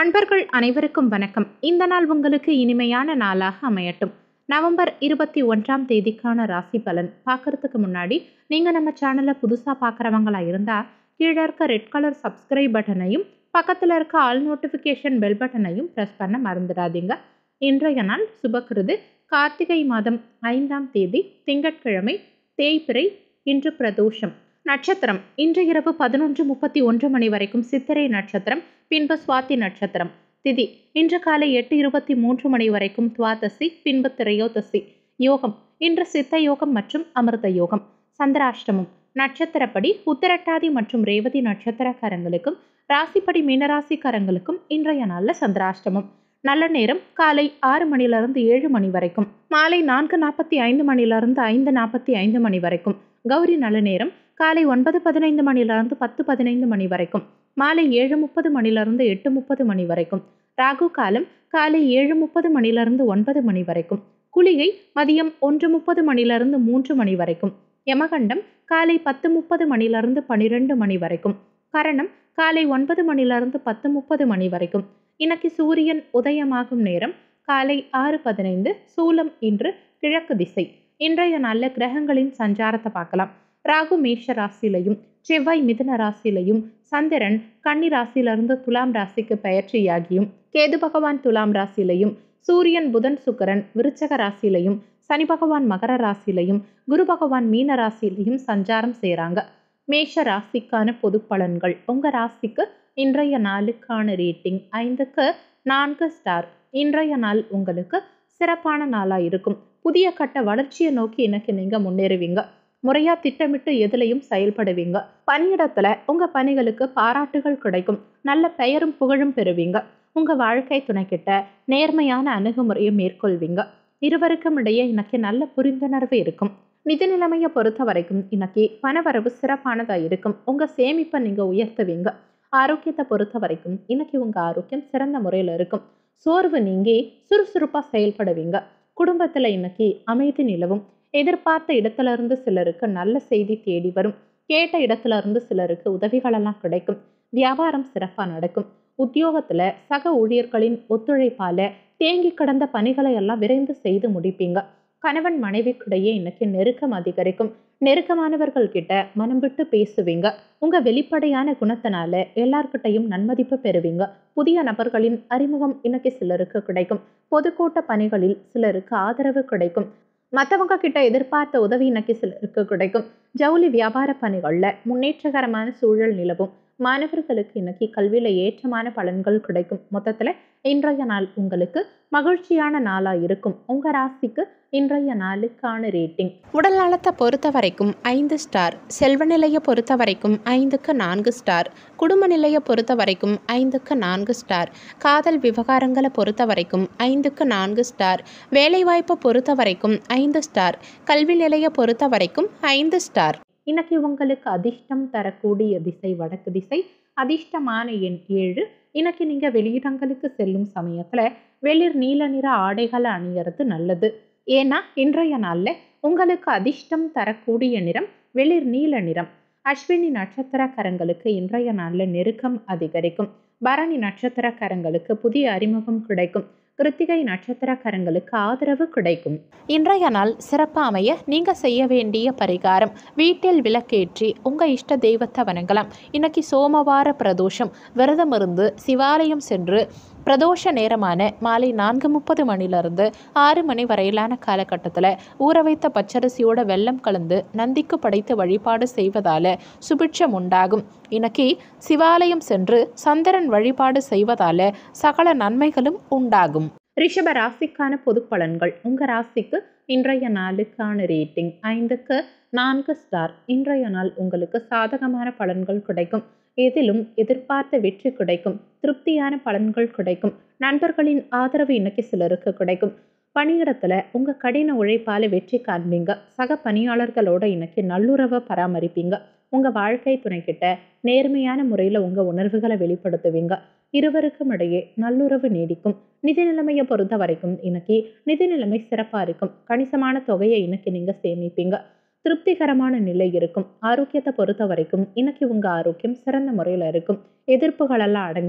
நண்பர்கள் அனைவருக்கும் வணக்கம் இந்த நாள் உங்களுக்கு இனிமையான நாளாக அமையட்டும் நவம்பர் இருபத்தி ஒன்றாம் தேதிக்கான ராசி பலன் பார்க்கறதுக்கு முன்னாடி நீங்கள் நம்ம சேனலை புதுசாக பார்க்குறவங்களா இருந்தால் கீழே இருக்க ரெட் கலர் சப்ஸ்கிரைப் பட்டனையும் பக்கத்தில் இருக்க ஆல் நோட்டிஃபிகேஷன் பெல் பட்டனையும் ப்ரெஸ் பண்ண மறந்துடாதீங்க இன்றைய நாள் சுபக்கிருது கார்த்திகை மாதம் ஐந்தாம் தேதி திங்கட்கிழமை தேய்பிறை இன்று பிரதோஷம் நட்சத்திரம் இன்று இரவு பதினொன்று முப்பத்தி ஒன்று மணி வரைக்கும் சித்திரை நட்சத்திரம் பின்பு சுவாதி நட்சத்திரம் திதி இன்று காலை எட்டு இருபத்தி மூன்று மணி வரைக்கும் துவாதசி பின்பு திரையோதசி யோகம் இன்று சித்த யோகம் மற்றும் அமிர்த யோகம் சந்திராஷ்டமம் நட்சத்திரப்படி உத்திரட்டாதி மற்றும் ரேவதி நட்சத்திரக்காரங்களுக்கும் ராசிப்படி மீனராசிக்காரங்களுக்கும் இன்றைய நாளில் சந்திராஷ்டமம் நல்ல நேரம் காலை ஆறு மணிலிருந்து ஏழு மணி வரைக்கும் மாலை நான்கு நாற்பத்தி ஐந்து மணிலிருந்து ஐந்து நாற்பத்தி ஐந்து மணி வரைக்கும் கௌரி நல்ல நேரம் காலை ஒன்பது பதினைந்து மணிலிருந்து பத்து பதினைந்து மணி வரைக்கும் மாலை ஏழு முப்பது மணிலிருந்து எட்டு முப்பது மணி வரைக்கும் ராகு காலம் காலை ஏழு முப்பது மணிலிருந்து ஒன்பது மணி வரைக்கும் குளிகை மதியம் ஒன்று முப்பது மணிலிருந்து மூன்று மணி வரைக்கும் யமகண்டம் காலை பத்து முப்பது மணிலிருந்து பனிரெண்டு மணி வரைக்கும் கரணம் காலை ஒன்பது மணிலிருந்து பத்து முப்பது மணி வரைக்கும் இன்னைக்கு சூரியன் உதயமாகும் நேரம் காலை ஆறு பதினைந்து சூலம் இன்று கிழக்கு திசை இன்றைய நல்ல கிரகங்களின் சஞ்சாரத்தை பார்க்கலாம் ராகு மேஷ ராசியிலையும் செவ்வாய் மிதுன ராசியிலையும் சந்திரன் கன்னி ராசியிலிருந்து துலாம் ராசிக்கு பயிற்சியாகியும் கேது பகவான் துலாம் ராசியிலையும் சூரியன் புதன் சுக்கரன் விருச்சக ராசியிலையும் சனி பகவான் மகர ராசியிலையும் குரு பகவான் மீன ராசியிலையும் சஞ்சாரம் செய்கிறாங்க மேஷ ராசிக்கான பொது பலன்கள் உங்கள் ராசிக்கு இன்றைய நாளுக்கான ரேட்டிங் ஐந்துக்கு நான்கு ஸ்டார் இன்றைய நாள் உங்களுக்கு சிறப்பான நாளாக இருக்கும் புதிய கட்ட வளர்ச்சியை நோக்கி எனக்கு நீங்கள் முன்னேறுவீங்க முறையாக திட்டமிட்டு எதுலையும் செயல்படுவீங்க பணியிடத்தில் உங்கள் பணிகளுக்கு பாராட்டுகள் கிடைக்கும் நல்ல பெயரும் புகழும் பெறுவீங்க உங்கள் வாழ்க்கை துணைக்கிட்ட நேர்மையான அணுகுமுறையை மேற்கொள்வீங்க இருவருக்கும் இடையே இன்னைக்கு நல்ல புரிந்துணர்வு இருக்கும் நிதி நிலைமையை பொறுத்த வரைக்கும் இன்னைக்கு பணவரவு சிறப்பானதாக இருக்கும் உங்கள் சேமிப்பை நீங்கள் உயர்த்துவீங்க ஆரோக்கியத்தை பொறுத்த வரைக்கும் இன்னைக்கு உங்கள் ஆரோக்கியம் சிறந்த முறையில் இருக்கும் சோர்வு நீங்கி சுறுசுறுப்பாக செயல்படுவீங்க குடும்பத்தில் இன்னைக்கு அமைதி நிலவும் எதிர்பார்த்த இடத்துல இருந்து சிலருக்கு நல்ல செய்தி தேடி வரும் கேட்ட இடத்துல இருந்து சிலருக்கு உதவிகளெல்லாம் கிடைக்கும் வியாபாரம் சிறப்பாக நடக்கும் உத்தியோகத்துல சக ஊழியர்களின் ஒத்துழைப்பால தேங்கி கிடந்த பணிகளை எல்லாம் விரைந்து செய்து முடிப்பீங்க கணவன் மனைவிக்கிடையே இன்னைக்கு நெருக்கம் அதிகரிக்கும் நெருக்கமானவர்கள் கிட்ட மனம் விட்டு பேசுவீங்க உங்க வெளிப்படையான குணத்தினால எல்லார்கிட்டையும் நன்மதிப்பு பெறுவீங்க புதிய நபர்களின் அறிமுகம் இன்னைக்கு சிலருக்கு கிடைக்கும் பொதுக்கூட்ட பணிகளில் சிலருக்கு ஆதரவு கிடைக்கும் மற்றவங்க கிட்ட எதிர்பார்த்த உதவி இன்னைக்கு சிலருக்கு கிடைக்கும் ஜவுளி வியாபார பணிகளில் முன்னேற்றகரமான சூழல் நிலவும் மாணவர்களுக்கு இன்னைக்கு கல்வியில் ஏற்றமான பலன்கள் கிடைக்கும் மொத்தத்தில் இன்றைய நாள் உங்களுக்கு மகிழ்ச்சியான நாளாக இருக்கும் உங்கள் ராசிக்கு இன்றைய நாளுக்கான ரேட்டிங் உடல் நலத்தை பொறுத்த வரைக்கும் ஐந்து ஸ்டார் செல்வ நிலையை பொறுத்த வரைக்கும் ஐந்துக்கு நான்கு ஸ்டார் குடும்ப நிலையை பொறுத்த வரைக்கும் ஐந்துக்கு நான்கு ஸ்டார் காதல் விவகாரங்களை பொறுத்த வரைக்கும் ஐந்துக்கு நான்கு ஸ்டார் வேலைவாய்ப்பை பொறுத்த வரைக்கும் ஐந்து ஸ்டார் கல்வி நிலையை பொறுத்த வரைக்கும் ஐந்து ஸ்டார் இன்னைக்கு உங்களுக்கு அதிர்ஷ்டம் தரக்கூடிய திசை வடக்கு திசை அதிர்ஷ்டமான எண் ஏழு இன்னைக்கு நீங்கள் வெளியிடங்களுக்கு செல்லும் சமயத்தில் வெளிர் நீல நிற ஆடைகளை அணியறது நல்லது ஏன்னா இன்றைய நாளில் உங்களுக்கு அதிர்ஷ்டம் தரக்கூடிய நிறம் வெளிர் நீல நிறம் அஸ்வினி நட்சத்திரக்காரங்களுக்கு இன்றைய நாளில் நெருக்கம் அதிகரிக்கும் பரணி நட்சத்திரக்காரங்களுக்கு புதிய அறிமுகம் கிடைக்கும் கிருத்திகை நட்சத்திரக்காரங்களுக்கு ஆதரவு கிடைக்கும் இன்றைய நாள் சிறப்பாக அமைய நீங்கள் செய்ய வேண்டிய பரிகாரம் வீட்டில் விளக்கேற்றி உங்கள் இஷ்ட தெய்வத்தை வணங்கலாம் இன்னைக்கு சோமவார பிரதோஷம் விரதம் இருந்து சிவாலயம் சென்று பிரதோஷ நேரமான மாலை நான்கு முப்பது மணிலிருந்து ஆறு மணி வரையிலான காலகட்டத்தில் ஊற வைத்த பச்சரிசியோட வெள்ளம் கலந்து நந்திக்கு படைத்து வழிபாடு செய்வதால் சுபிட்சம் உண்டாகும் இன்னைக்கு சிவாலயம் சென்று சந்திரன் வழிபாடு செய்வதால் சகல நன்மைகளும் உண்டாகும் ரிஷப ராசிக்கான பொது பலன்கள் உங்கள் ராசிக்கு இன்றைய நாளுக்கான ரேட்டிங் ஐந்துக்கு நான்கு ஸ்டார் இன்றைய நாள் உங்களுக்கு சாதகமான பலன்கள் கிடைக்கும் எதிலும் எதிர்பார்த்த வெற்றி கிடைக்கும் திருப்தியான பலன்கள் கிடைக்கும் நண்பர்களின் ஆதரவு இன்னைக்கு சிலருக்கு கிடைக்கும் பணியிடத்தில் உங்கள் கடின உழைப்பால் வெற்றி காண்பீங்க சக பணியாளர்களோட இன்னைக்கு நல்லுறவை பராமரிப்பீங்க உங்கள் வாழ்க்கை துணைக்கிட்ட நேர்மையான முறையில் உங்கள் உணர்வுகளை வெளிப்படுத்துவீங்க இருவருக்கும் இடையே நல்லுறவு நீடிக்கும் நிதி நிலைமையை பொறுத்த வரைக்கும் இன்னைக்கு நிதி நிலைமை சிறப்பாக இருக்கும் கணிசமான தொகையை இன்னைக்கு நீங்கள் சேமிப்பீங்க திருப்திகரமான நிலை இருக்கும் ஆரோக்கியத்தை பொறுத்த வரைக்கும் இன்னைக்கு உங்கள் ஆரோக்கியம் சிறந்த முறையில் இருக்கும் எதிர்ப்புகளெல்லாம் அடங்கும்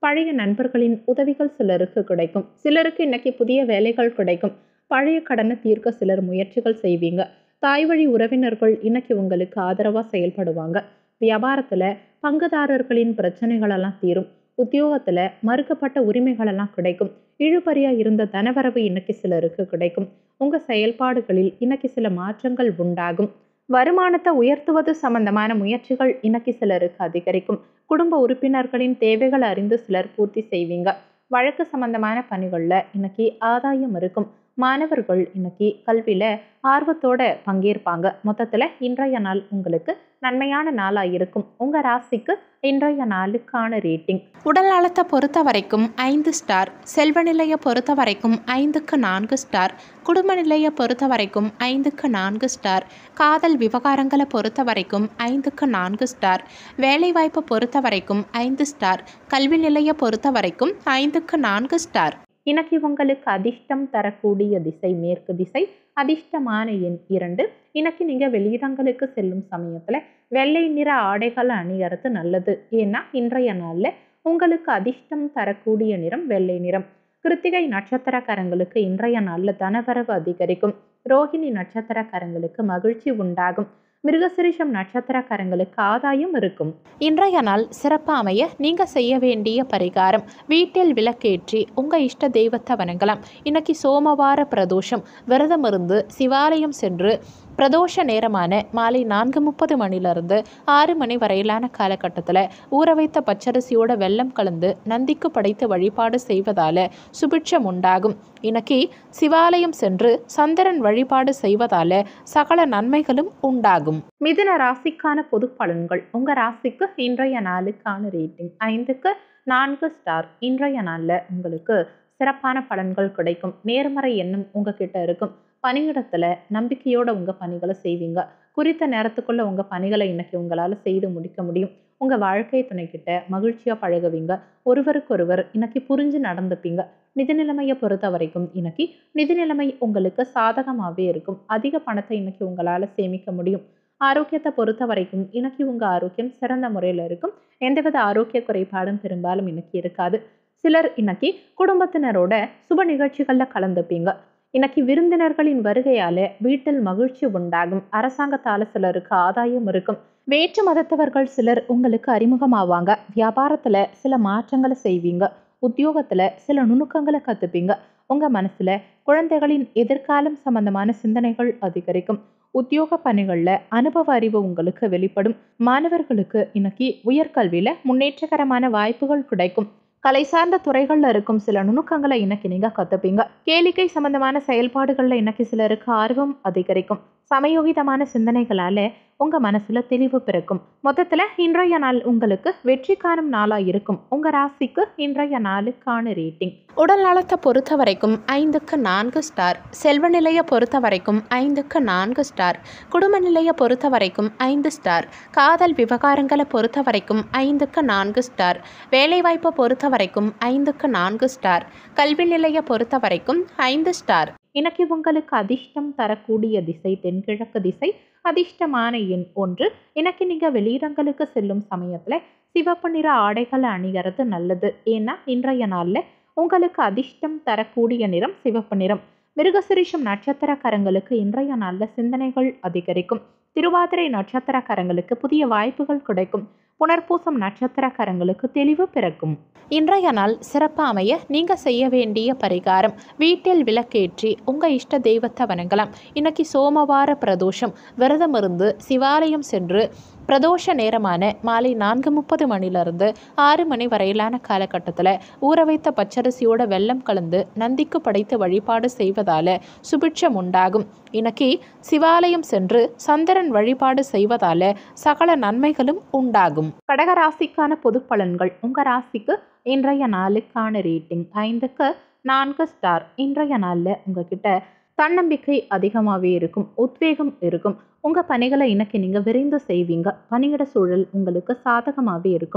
பழைய நண்பர்களின் உதவிகள் சிலருக்கு கிடைக்கும் சிலருக்கு இன்னைக்கு புதிய வேலைகள் கிடைக்கும் பழைய கடனை தீர்க்க சிலர் முயற்சிகள் செய்வீங்க தாய் வழி உறவினர்கள் இன்னைக்கு உங்களுக்கு ஆதரவாக செயல்படுவாங்க வியாபாரத்தில் பங்குதாரர்களின் பிரச்சனைகளெல்லாம் தீரும் உத்தியோகத்தில் மறுக்கப்பட்ட உரிமைகளெல்லாம் கிடைக்கும் இழுபறியாக இருந்த தனவரவு இன்னைக்கு சிலருக்கு கிடைக்கும் உங்கள் செயல்பாடுகளில் இன்னைக்கு சில மாற்றங்கள் உண்டாகும் வருமானத்தை உயர்த்துவது சம்பந்தமான முயற்சிகள் இன்னைக்கு சிலருக்கு அதிகரிக்கும் குடும்ப உறுப்பினர்களின் தேவைகள் அறிந்து சிலர் பூர்த்தி செய்வீங்க வழக்கு சம்பந்தமான பணிகளில் இன்னைக்கு ஆதாயம் இருக்கும் மாணவர்கள் இன்னைக்கு கல்வியில் ஆர்வத்தோட பங்கேற்பாங்க மொத்தத்தில் இன்றைய நாள் உங்களுக்கு நன்மையான நாளாக இருக்கும் உங்கள் ராசிக்கு இன்றைய நாளுக்கான ரேட்டிங் உடல் நலத்தை பொறுத்த வரைக்கும் ஐந்து ஸ்டார் செல்வ நிலையை பொறுத்த வரைக்கும் ஐந்துக்கு நான்கு ஸ்டார் குடும்ப நிலையை பொறுத்த வரைக்கும் ஐந்துக்கு நான்கு ஸ்டார் காதல் விவகாரங்களை பொறுத்த வரைக்கும் ஐந்துக்கு நான்கு ஸ்டார் வேலைவாய்ப்பை பொறுத்த வரைக்கும் ஐந்து ஸ்டார் கல்வி நிலையை பொறுத்த வரைக்கும் ஐந்துக்கு நான்கு ஸ்டார் இன்னைக்கு உங்களுக்கு அதிர்ஷ்டம் தரக்கூடிய திசை மேற்கு திசை அதிர்ஷ்டமான எண் இரண்டு இன்னைக்கு நீங்கள் வெளியிடங்களுக்கு செல்லும் சமயத்தில் வெள்ளை நிற ஆடைகளை அணியறது நல்லது ஏன்னா இன்றைய நாளில் உங்களுக்கு அதிர்ஷ்டம் தரக்கூடிய நிறம் வெள்ளை நிறம் கிருத்திகை நட்சத்திரக்காரங்களுக்கு இன்றைய நாளில் தனவரவு அதிகரிக்கும் ரோஹிணி நட்சத்திரக்காரங்களுக்கு மகிழ்ச்சி உண்டாகும் மிருகசிரிஷம் நட்சத்திரக்காரங்களுக்கு ஆதாயம் இருக்கும் இன்றைய நாள் சிறப்பாக அமைய நீங்கள் செய்ய வேண்டிய பரிகாரம் வீட்டில் விளக்கேற்றி உங்கள் இஷ்ட தெய்வத்தை வணங்கலாம் இன்னைக்கு சோமவார பிரதோஷம் விரதம் இருந்து சிவாலயம் சென்று பிரதோஷ நேரமான மாலை நான்கு முப்பது மணிலிருந்து ஆறு மணி வரையிலான காலகட்டத்தில் ஊற வைத்த பச்சரிசியோட வெள்ளம் கலந்து நந்திக்கு படைத்து வழிபாடு செய்வதால சுபிட்சம் உண்டாகும் இன்னைக்கு சிவாலயம் சென்று சந்திரன் வழிபாடு செய்வதால சகல நன்மைகளும் உண்டாகும் மிதுன ராசிக்கான பொது பலன்கள் உங்க ராசிக்கு இன்றைய நாளுக்கான ரேட்டிங் ஐந்துக்கு நான்கு ஸ்டார் இன்றைய நாளில் உங்களுக்கு சிறப்பான பலன்கள் கிடைக்கும் நேர்மறை எண்ணம் உங்ககிட்ட இருக்கும் பணியிடத்தில் நம்பிக்கையோட உங்கள் பணிகளை செய்வீங்க குறித்த நேரத்துக்குள்ள உங்கள் பணிகளை இன்னைக்கு உங்களால் செய்து முடிக்க முடியும் உங்கள் வாழ்க்கை துணைக்கிட்ட மகிழ்ச்சியாக பழகுவீங்க ஒருவருக்கொருவர் இன்னைக்கு புரிஞ்சு நடந்துப்பீங்க நிதி நிலைமையை பொறுத்த வரைக்கும் இன்னைக்கு நிதி நிலைமை உங்களுக்கு சாதகமாகவே இருக்கும் அதிக பணத்தை இன்னைக்கு உங்களால் சேமிக்க முடியும் ஆரோக்கியத்தை பொறுத்த வரைக்கும் இன்னைக்கு உங்கள் ஆரோக்கியம் சிறந்த முறையில் இருக்கும் எந்தவித ஆரோக்கிய குறைபாடும் பெரும்பாலும் இன்னைக்கு இருக்காது சிலர் இன்னைக்கு குடும்பத்தினரோட சுப நிகழ்ச்சிகளில் கலந்துப்பீங்க இன்னைக்கு விருந்தினர்களின் வருகையால வீட்டில் மகிழ்ச்சி உண்டாகும் அரசாங்கத்தால சிலருக்கு ஆதாயம் இருக்கும் வேற்று மதத்தவர்கள் சிலர் உங்களுக்கு அறிமுகமாவாங்க வியாபாரத்துல சில மாற்றங்களை செய்வீங்க உத்தியோகத்துல சில நுணுக்கங்களை கத்துப்பீங்க உங்க மனசுல குழந்தைகளின் எதிர்காலம் சம்பந்தமான சிந்தனைகள் அதிகரிக்கும் உத்தியோக பணிகளில் அனுபவ அறிவு உங்களுக்கு வெளிப்படும் மாணவர்களுக்கு இன்னைக்கு உயர்கல்வியில முன்னேற்றகரமான வாய்ப்புகள் கிடைக்கும் கலை சார்ந்த துறைகளில் இருக்கும் சில நுணுக்கங்களை இன்னைக்கு நீங்கள் கற்றுப்பீங்க கேளிக்கை சம்பந்தமான செயல்பாடுகளில் இன்னைக்கு சிலருக்கு ஆர்வம் அதிகரிக்கும் சமயோகிதமான சிந்தனைகளால் உங்கள் மனசில் தெளிவு பிறக்கும் மொத்தத்தில் இன்றைய நாள் உங்களுக்கு வெற்றி காணும் நாளாக இருக்கும் உங்கள் ராசிக்கு இன்றைய நாளுக்கான ரேட்டிங் உடல் நலத்தை பொறுத்த வரைக்கும் ஐந்துக்கு நான்கு ஸ்டார் செல்வ நிலையை பொறுத்த வரைக்கும் ஐந்துக்கு நான்கு ஸ்டார் குடும்ப நிலையை பொறுத்த வரைக்கும் ஐந்து ஸ்டார் காதல் விவகாரங்களை பொறுத்த வரைக்கும் ஐந்துக்கு நான்கு ஸ்டார் வேலைவாய்ப்பை பொறுத்த வரைக்கும் ஐந்துக்கு நான்கு ஸ்டார் கல்வி நிலையை பொறுத்த வரைக்கும் ஐந்து ஸ்டார் இன்னைக்கு உங்களுக்கு அதிர்ஷ்டம் தரக்கூடிய திசை தென்கிழக்கு திசை அதிர்ஷ்டமான எண் ஒன்று இன்னைக்கு நீங்கள் வெளியிடங்களுக்கு செல்லும் சமயத்தில் சிவப்பு நிற ஆடைகளை அணிகிறது நல்லது ஏன்னா இன்றைய நாளில் உங்களுக்கு அதிர்ஷ்டம் தரக்கூடிய நிறம் சிவப்பு நிறம் மிருகசிரிஷம் நட்சத்திரக்காரங்களுக்கு இன்றைய நாளில் சிந்தனைகள் அதிகரிக்கும் திருவாதிரை நட்சத்திரக்காரங்களுக்கு புதிய வாய்ப்புகள் கிடைக்கும் புனர்பூசம் நட்சத்திரக்காரங்களுக்கு தெளிவு பிறக்கும் இன்றைய நாள் சிறப்பாக அமைய நீங்கள் செய்ய வேண்டிய பரிகாரம் வீட்டில் விளக்கேற்றி உங்கள் இஷ்ட தெய்வத்தை வணங்கலாம் இன்னைக்கு சோமவார பிரதோஷம் விரதம் இருந்து சிவாலயம் சென்று பிரதோஷ நேரமான மாலை நான்கு முப்பது மணிலிருந்து ஆறு மணி வரையிலான காலகட்டத்தில் ஊற வைத்த பச்சரிசியோட வெள்ளம் கலந்து நந்திக்கு படைத்து வழிபாடு செய்வதால சுபிட்சம் உண்டாகும் இன்னைக்கு சிவாலயம் சென்று சந்திரன் வழிபாடு செய்வதால சகல நன்மைகளும் உண்டாகும் கடகராசிக்கான பொது பலன்கள் உங்கள் ராசிக்கு இன்றைய நாளுக்கான ரேட்டிங் ஐந்துக்கு நான்கு ஸ்டார் இன்றைய நாளில் உங்ககிட்ட தன்னம்பிக்கை அதிகமாகவே இருக்கும் உத்வேகம் இருக்கும் உங்கள் பணிகளை இன்னைக்கு நீங்கள் விரைந்து செய்வீங்க பணியிட சூழல் உங்களுக்கு சாதகமாகவே இருக்கும்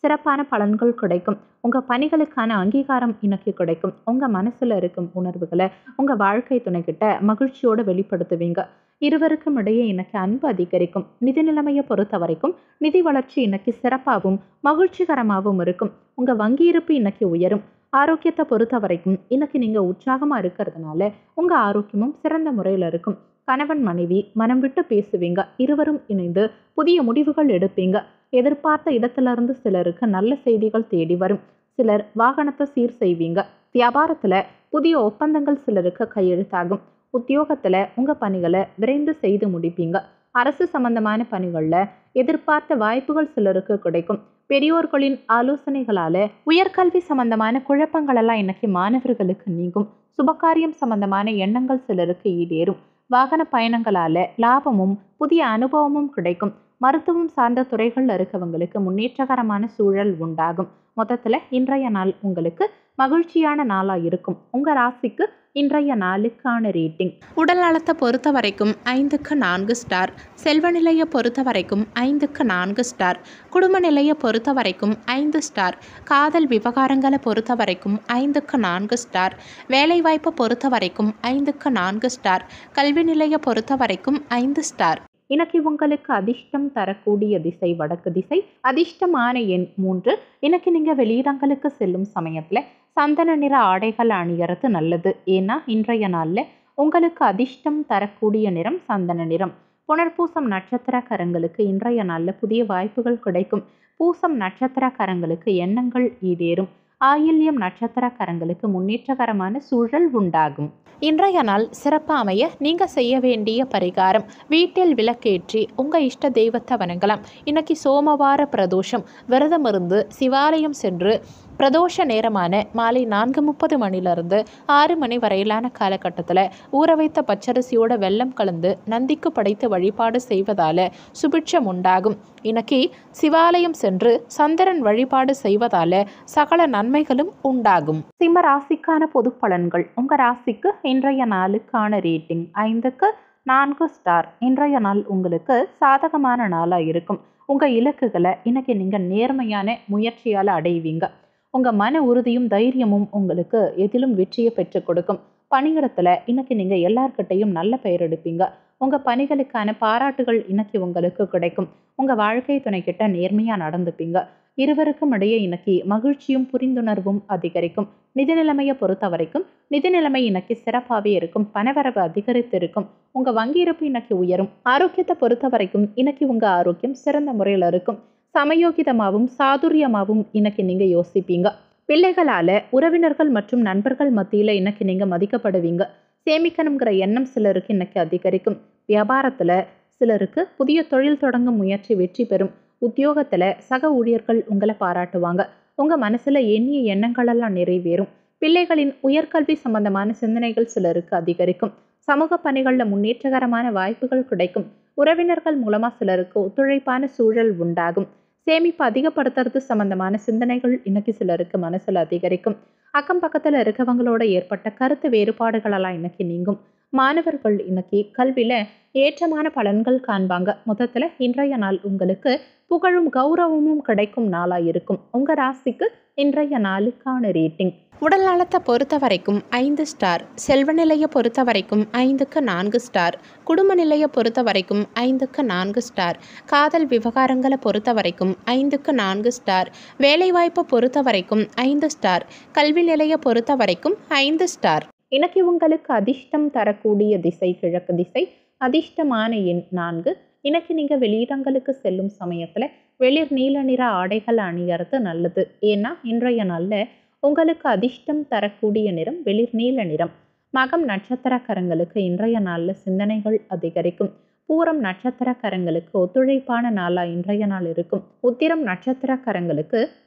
சிறப்பான பலன்கள் கிடைக்கும் உங்கள் பணிகளுக்கான அங்கீகாரம் இன்னைக்கு கிடைக்கும் உங்கள் மனசில் இருக்கும் உணர்வுகளை உங்கள் வாழ்க்கை துணைக்கிட்ட மகிழ்ச்சியோடு வெளிப்படுத்துவீங்க இருவருக்கும் இடையே இன்னைக்கு அன்பு அதிகரிக்கும் நிதி நிலைமையை பொறுத்த வரைக்கும் நிதி வளர்ச்சி இன்னைக்கு சிறப்பாகவும் மகிழ்ச்சிகரமாகவும் இருக்கும் உங்கள் வங்கி இருப்பு இன்னைக்கு உயரும் ஆரோக்கியத்தை பொறுத்த வரைக்கும் இன்னைக்கு நீங்கள் உற்சாகமாக இருக்கிறதுனால உங்கள் ஆரோக்கியமும் சிறந்த முறையில் இருக்கும் கணவன் மனைவி மனம் விட்டு பேசுவீங்க இருவரும் இணைந்து புதிய முடிவுகள் எடுப்பீங்க எதிர்பார்த்த இடத்துல சிலருக்கு நல்ல செய்திகள் தேடி வரும் சிலர் வாகனத்தை சீர் செய்வீங்க வியாபாரத்தில் புதிய ஒப்பந்தங்கள் சிலருக்கு கையெழுத்தாகும் உத்தியோகத்தில் உங்கள் பணிகளை விரைந்து செய்து முடிப்பீங்க அரசு சம்பந்தமான பணிகளில் எதிர்பார்த்த வாய்ப்புகள் சிலருக்கு கிடைக்கும் பெரியோர்களின் ஆலோசனைகளால உயர்கல்வி சம்பந்தமான குழப்பங்கள் எல்லாம் இன்னைக்கு மாணவர்களுக்கு நீங்கும் சுபகாரியம் சம்பந்தமான எண்ணங்கள் சிலருக்கு ஈடேறும் வாகன பயணங்களால லாபமும் புதிய அனுபவமும் கிடைக்கும் மருத்துவம் சார்ந்த துறைகளில் இருக்கவங்களுக்கு முன்னேற்றகரமான சூழல் உண்டாகும் மொத்தத்தில் இன்றைய நாள் உங்களுக்கு மகிழ்ச்சியான நாளாக இருக்கும் உங்கள் ராசிக்கு இன்றைய நாளுக்கான ரேட்டிங் உடல் நலத்தை பொறுத்த வரைக்கும் ஐந்துக்கு நான்கு ஸ்டார் செல்வ நிலையை பொறுத்த வரைக்கும் ஐந்துக்கு நான்கு ஸ்டார் குடும்ப நிலையை பொறுத்த வரைக்கும் ஐந்து ஸ்டார் காதல் விவகாரங்களை பொறுத்த வரைக்கும் ஐந்துக்கு நான்கு ஸ்டார் வேலைவாய்ப்பை பொறுத்த வரைக்கும் ஐந்துக்கு நான்கு ஸ்டார் கல்வி நிலையை பொறுத்த வரைக்கும் ஐந்து ஸ்டார் இன்னைக்கு உங்களுக்கு அதிர்ஷ்டம் தரக்கூடிய திசை வடக்கு திசை அதிர்ஷ்டமான எண் மூன்று இன்னைக்கு நீங்கள் வெளியிடங்களுக்கு செல்லும் சமயத்தில் சந்தன நிற ஆடைகள் அணியறது நல்லது ஏன்னா இன்றைய நாளில் உங்களுக்கு அதிர்ஷ்டம் தரக்கூடிய நிறம் சந்தன நிறம் புனர்பூசம் நட்சத்திரக்காரங்களுக்கு இன்றைய நாளில் புதிய வாய்ப்புகள் கிடைக்கும் பூசம் நட்சத்திரக்காரங்களுக்கு எண்ணங்கள் ஈடேறும் ஆயில்யம் நட்சத்திரக்காரங்களுக்கு முன்னேற்றகரமான சூழல் உண்டாகும் இன்றைய நாள் சிறப்பாக அமைய நீங்கள் செய்ய வேண்டிய பரிகாரம் வீட்டில் விளக்கேற்றி உங்கள் இஷ்ட தெய்வத்தை வணங்கலாம் இன்னைக்கு சோமவார பிரதோஷம் விரதம் இருந்து சிவாலயம் சென்று பிரதோஷ நேரமான மாலை நான்கு முப்பது மணிலிருந்து ஆறு மணி வரையிலான காலகட்டத்தில் ஊற வைத்த பச்சரிசியோட வெல்லம் கலந்து நந்திக்கு படைத்து வழிபாடு செய்வதால சுபிட்சம் உண்டாகும் இன்னைக்கு சிவாலயம் சென்று சந்திரன் வழிபாடு செய்வதால சகல நன்மைகளும் உண்டாகும் சிம்ம ராசிக்கான பொது பலன்கள் உங்க ராசிக்கு இன்றைய நாளுக்கான ரேட்டிங் ஐந்துக்கு நான்கு ஸ்டார் இன்றைய நாள் உங்களுக்கு சாதகமான நாளாக இருக்கும் உங்கள் இலக்குகளை இன்னைக்கு நீங்கள் நேர்மையான முயற்சியால் அடைவீங்க உங்கள் மன உறுதியும் தைரியமும் உங்களுக்கு எதிலும் வெற்றியை பெற்றுக் கொடுக்கும் பணியிடத்தில் இன்னைக்கு நீங்கள் எல்லார்கிட்டையும் நல்ல பெயர் எடுப்பீங்க உங்கள் பணிகளுக்கான பாராட்டுகள் இன்னைக்கு உங்களுக்கு கிடைக்கும் உங்கள் வாழ்க்கை துணைக்கிட்ட நேர்மையாக நடந்துப்பீங்க இருவருக்கும் இடையே இன்னைக்கு மகிழ்ச்சியும் புரிந்துணர்வும் அதிகரிக்கும் நிதி நிலைமையை பொறுத்த வரைக்கும் நிதி நிலைமை இன்னைக்கு சிறப்பாகவே இருக்கும் பணவரவு அதிகரித்து இருக்கும் உங்கள் வங்கி இருப்பு இன்னைக்கு உயரும் ஆரோக்கியத்தை பொறுத்த வரைக்கும் இன்னைக்கு உங்கள் ஆரோக்கியம் சிறந்த முறையில் இருக்கும் சமயோகிதமாகவும் சாதுரியமாகவும் இன்னைக்கு நீங்கள் யோசிப்பீங்க பிள்ளைகளால் உறவினர்கள் மற்றும் நண்பர்கள் மத்தியில் இன்னைக்கு நீங்கள் மதிக்கப்படுவீங்க சேமிக்கணுங்கிற எண்ணம் சிலருக்கு இன்னைக்கு அதிகரிக்கும் வியாபாரத்தில் சிலருக்கு புதிய தொழில் தொடங்கும் முயற்சி வெற்றி பெறும் உத்தியோகத்தில் சக ஊழியர்கள் உங்களை பாராட்டுவாங்க உங்கள் மனசில் எண்ணிய எண்ணங்களெல்லாம் நிறைவேறும் பிள்ளைகளின் உயர்கல்வி சம்பந்தமான சிந்தனைகள் சிலருக்கு அதிகரிக்கும் சமூக பணிகளில் முன்னேற்றகரமான வாய்ப்புகள் கிடைக்கும் உறவினர்கள் மூலமாக சிலருக்கு ஒத்துழைப்பான சூழல் உண்டாகும் சேமிப்பு அதிகப்படுத்துறது சம்பந்தமான சிந்தனைகள் இன்னைக்கு சிலருக்கு மனசில் அதிகரிக்கும் அக்கம் பக்கத்தில் இருக்கவங்களோட ஏற்பட்ட கருத்து வேறுபாடுகளெல்லாம் இன்னைக்கு நீங்கும் மாணவர்கள் இன்னைக்கு கல்வியில் ஏற்றமான பலன்கள் காண்பாங்க மொத்தத்தில் இன்றைய நாள் உங்களுக்கு புகழும் கௌரவமும் கிடைக்கும் நாளாக இருக்கும் உங்கள் ராசிக்கு இன்றைய நாளுக்கான ரேட்டிங் உடல் நலத்தை பொறுத்த வரைக்கும் ஐந்து ஸ்டார் செல்வ நிலையை பொறுத்த வரைக்கும் ஐந்துக்கு நான்கு ஸ்டார் குடும்ப நிலையை பொறுத்த வரைக்கும் ஐந்துக்கு நான்கு ஸ்டார் காதல் விவகாரங்களை பொறுத்த வரைக்கும் ஐந்துக்கு நான்கு ஸ்டார் வேலைவாய்ப்பை பொறுத்த வரைக்கும் ஐந்து ஸ்டார் கல்வி நிலையை பொறுத்த வரைக்கும் ஐந்து ஸ்டார் இன்னைக்கு உங்களுக்கு அதிர்ஷ்டம் தரக்கூடிய திசை கிழக்கு திசை அதிர்ஷ்டமான எண் நான்கு இன்னைக்கு நீங்கள் வெளியிடங்களுக்கு செல்லும் சமயத்தில் வெளிர் நீல நிற ஆடைகள் அணியறது நல்லது ஏன்னா இன்றைய நாளில் உங்களுக்கு அதிர்ஷ்டம் தரக்கூடிய நிறம் வெளிர் நீல நிறம் மகம் நட்சத்திரக்காரங்களுக்கு இன்றைய நாளில் சிந்தனைகள் அதிகரிக்கும் பூரம் நட்சத்திரக்காரங்களுக்கு ஒத்துழைப்பான நாளாக இன்றைய நாள் இருக்கும் உத்திரம் நட்சத்திரக்காரங்களுக்கு